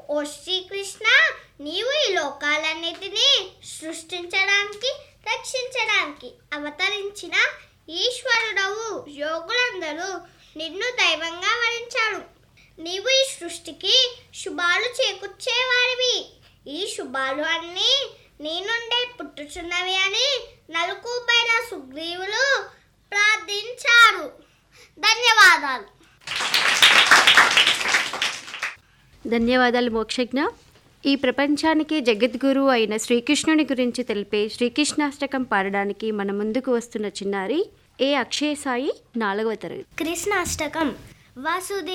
ఓ శ్రీకృష్ణ నీవు ఈ లోకాలన్నిటినీ సృష్టించడానికి రక్షించడానికి అవతరించిన ఈశ్వరుడవు యోగులందరూ నిన్ను దైవంగా వరించాడు నీవు ఈ సృష్టికి శుభాలు చేకూర్చేవాడివి ఈ శుభాలు అన్నీ నీ నుండే పుట్టుచున్నవి అని నలుగుపైన సుగ్రీవులు ప్రార్థించారు ధన్యవాదాలు ధన్యవాదాలు మోక్షజ్ఞ ఈ ప్రపంచానికి జగద్గురు అయిన శ్రీకృష్ణుని గురించి తెలిపే శ్రీకృష్ణాష్టకం పాడడానికి మన ముందుకు వస్తున్న చిన్నారి ఏ అక్షయ సాయి నాలుగవ తరగతి కృష్ణాష్టకం వాసుదేవ